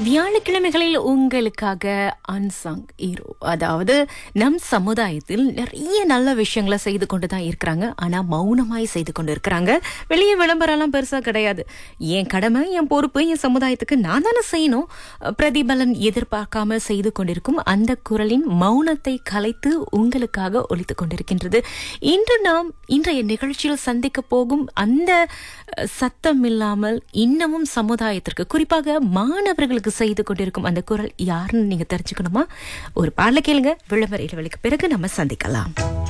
வியாழக்கிழமைகளில் உங்களுக்காக unsung hero அதாவது நம் சமுதாயத்தில் நிறைய நல்ல விஷயங்களை செய்து கொண்டு தான் இருக்கிறாங்க ஆனா மௌனமாய் செய்து கொண்டு இருக்கிறாங்க வெளியே விளம்பரம்லாம் பெருசா கிடையாது என் கடமை என் பொறுப்பு என் சமுதாயத்துக்கு நான் தானே செய்யணும் பிரதிபலன் எதிர்பார்க்காம செய்து கொண்டிருக்கும் அந்த குரலின் மௌனத்தை கலைத்து உங்களுக்காக ஒலித்துக் கொண்டிருக்கின்றது இன்று நாம் இன்றைய நிகழ்ச்சியில் சந்திக்க போகும் அந்த அஹ், சத்தம் இல்லாமல் இன்னமும் சமுதாயத்திற்கு குறிப்பாக மாணவர்களுக்கு செய்து கொண்டிருக்கும் அந்த குரல் யாருன்னு நீங்க தெரிஞ்சுக்கணுமா ஒரு பாடல கேளுங்க விளம்பர இடைவெளிக்கு பிறகு நம்ம சந்திக்கலாம்